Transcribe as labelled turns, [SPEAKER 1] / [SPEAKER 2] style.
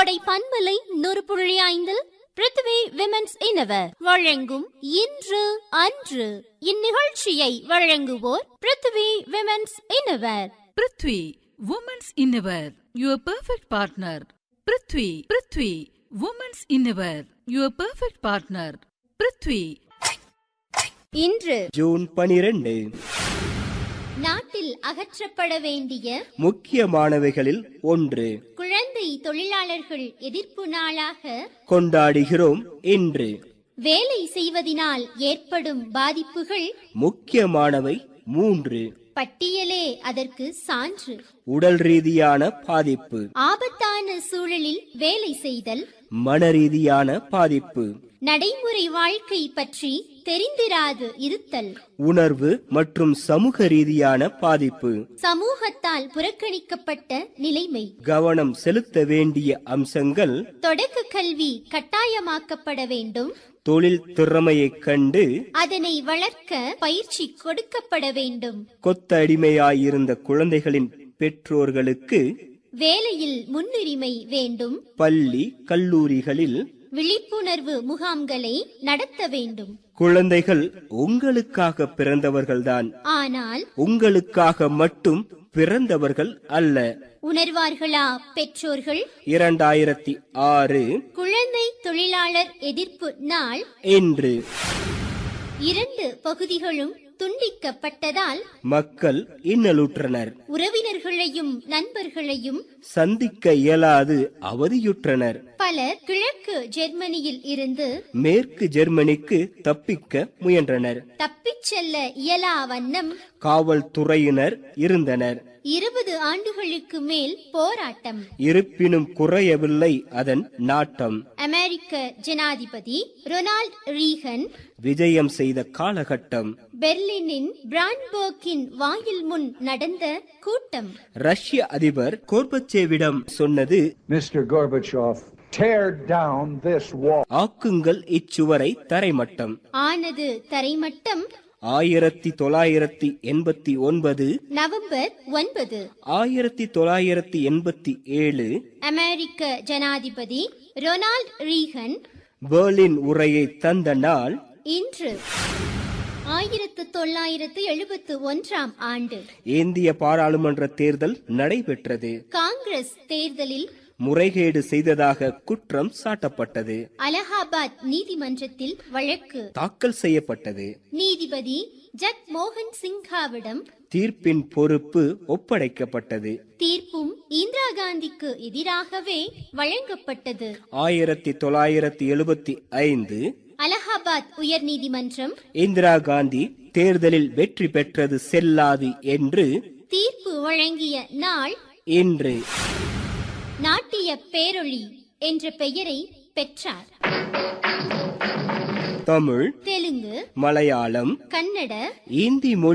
[SPEAKER 1] கோடை பண்பலை நூறு புள்ளி ஐந்தில் பிருத்வி விமென்ஸ் இனவர் வழங்கும் இன்று அன்று இந்நிகழ்ச்சியை வழங்குவோர் Prithvi women's innerwear
[SPEAKER 2] Prithvi women's innerwear your perfect partner Prithvi Prithvi women's innerwear your perfect partner Prithvi
[SPEAKER 1] இன்று
[SPEAKER 3] ஜூன் பனிரெண்டு
[SPEAKER 1] நாட்டில் அகற்றப்பட வேண்டிய
[SPEAKER 3] முக்கியமானவைகளில் ஒன்று
[SPEAKER 1] குழந்தை தொழிலாளர்கள் எதிர்ப்பு நாளாக
[SPEAKER 3] கொண்டாடுகிறோம் இன்று
[SPEAKER 1] வேலை செய்வதினால் ஏற்படும் பாதிப்புகள்
[SPEAKER 3] முக்கியமானவை மூன்று
[SPEAKER 1] பட்டியலே அதற்கு சான்று
[SPEAKER 3] உடல் ரீதியான பாதிப்பு
[SPEAKER 1] ஆபத்தான சூழலில் வேலை செய்தல்
[SPEAKER 3] மனரீதியான பாதிப்பு
[SPEAKER 1] நடைமுறை வாழ்க்கை பற்றி தெரிந்திராது இருத்தல்
[SPEAKER 3] உணர்வு மற்றும் சமூக ரீதியான பாதிப்பு
[SPEAKER 1] சமூகத்தால் புறக்கணிக்கப்பட்ட நிலைமை
[SPEAKER 3] கவனம் செலுத்த வேண்டிய அம்சங்கள்
[SPEAKER 1] தொடக்க கல்வி கட்டாயமாக்கப்பட வேண்டும்
[SPEAKER 3] தொழில் திறமையைக் கண்டு
[SPEAKER 1] அதனை வளர்க்க பயிற்சி கொடுக்கப்பட வேண்டும்
[SPEAKER 3] கொத்தடிமையாயிருந்த குழந்தைகளின் பெற்றோர்களுக்கு
[SPEAKER 1] வேலையில் முன்னுரிமை வேண்டும்
[SPEAKER 3] பள்ளி கல்லூரிகளில்
[SPEAKER 1] விழிப்புணர்வு முகாம்களை நடத்த வேண்டும்
[SPEAKER 3] குழந்தைகள் உங்களுக்காக பிறந்தவர்கள்தான்
[SPEAKER 1] ஆனால்
[SPEAKER 3] உங்களுக்காக மட்டும் பிறந்தவர்கள் அல்ல
[SPEAKER 1] உணர்வார்களா பெற்றோர்கள்
[SPEAKER 3] இரண்டாயிரத்தி ஆறு
[SPEAKER 1] குழந்தை தொழிலாளர் எதிர்ப்பு நாள்
[SPEAKER 3] என்று
[SPEAKER 1] இரண்டு பகுதிகளும் துண்டிக்கப்பட்டதால்
[SPEAKER 3] மக்கள் இன்னலுற்றனர்
[SPEAKER 1] உறவினர்களையும் நண்பர்களையும்
[SPEAKER 3] சந்திக்க இயலாது அவதியுற்றனர்
[SPEAKER 1] பலர் கிழக்கு ஜெர்மனியில் இருந்து
[SPEAKER 3] மேற்கு ஜெர்மனிக்கு தப்பிக்க முயன்றனர்
[SPEAKER 1] தப்பிச் செல்ல இயலா வண்ணம்
[SPEAKER 3] காவல்துறையினர் இருந்தனர்
[SPEAKER 1] இருபது ஆண்டுகளுக்கு மேல் போராட்டம்
[SPEAKER 3] இருப்பினும் குறையவில்லை அதன் நாட்டம்
[SPEAKER 1] அமெரிக்க ஜனாதிபதி ரொனால்ட் ரீகன்
[SPEAKER 3] விஜயம் செய்த காலகட்டம்
[SPEAKER 1] பெர்லினின் பிரான்பர்க்கின் வாயில் முன் நடந்த கூட்டம்
[SPEAKER 3] ரஷ்ய அதிபர் கோர்பச்சேவிடம் சொன்னது
[SPEAKER 4] Mr. Gorbachev, tear down this wall.
[SPEAKER 3] ஆக்குங்கள் இச்சுவரை தரைமட்டம்
[SPEAKER 1] ஆனது தரைமட்டம்
[SPEAKER 3] ஆயிரத்தி தொள்ளாயிரத்தி எண்பத்தி ஒன்பது
[SPEAKER 1] நவம்பர் ஒன்பது
[SPEAKER 3] ஆயிரத்தி தொள்ளாயிரத்தி எண்பத்தி ஏழு
[SPEAKER 1] அமெரிக்க ஜனாதிபதி ரொனால்ட் ரீகன்
[SPEAKER 3] பெர்லின் உரையை தந்த நாள்
[SPEAKER 1] இன்று ஆயிரத்து தொள்ளாயிரத்து எழுபத்து ஒன்றாம் ஆண்டு
[SPEAKER 3] இந்திய பாராளுமன்ற தேர்தல் நடைபெற்றது
[SPEAKER 1] காங்கிரஸ் தேர்தலில்
[SPEAKER 3] முறைகேடு செய்ததாக குற்றம் சாட்டப்பட்டது
[SPEAKER 1] அலகாபாத் நீதிமன்றத்தில் வழக்கு
[SPEAKER 3] தாக்கல் செய்யப்பட்டது
[SPEAKER 1] நீதிபதி ஜக் மோகன் சிங்காவிடம்
[SPEAKER 3] தீர்ப்பின் பொறுப்பு ஒப்படைக்கப்பட்டது
[SPEAKER 1] தீர்ப்பும் இந்திரா காந்திக்கு எதிராகவே வழங்கப்பட்டது
[SPEAKER 3] ஆயிரத்தி தொள்ளாயிரத்தி எழுபத்தி ஐந்து
[SPEAKER 1] அலகாபாத் உயர்நீதிமன்றம்
[SPEAKER 3] இந்திரா காந்தி தேர்தலில் வெற்றி பெற்றது செல்லாது என்று
[SPEAKER 1] தீர்ப்பு வழங்கிய நாள்
[SPEAKER 3] இன்று
[SPEAKER 1] நாட்டிய பேரொளி என்ற பெயரை பெற்றார்
[SPEAKER 3] தமிழ்
[SPEAKER 1] தெலுங்கு
[SPEAKER 3] மலையாளம்
[SPEAKER 1] கன்னட
[SPEAKER 3] இந்தி மொழி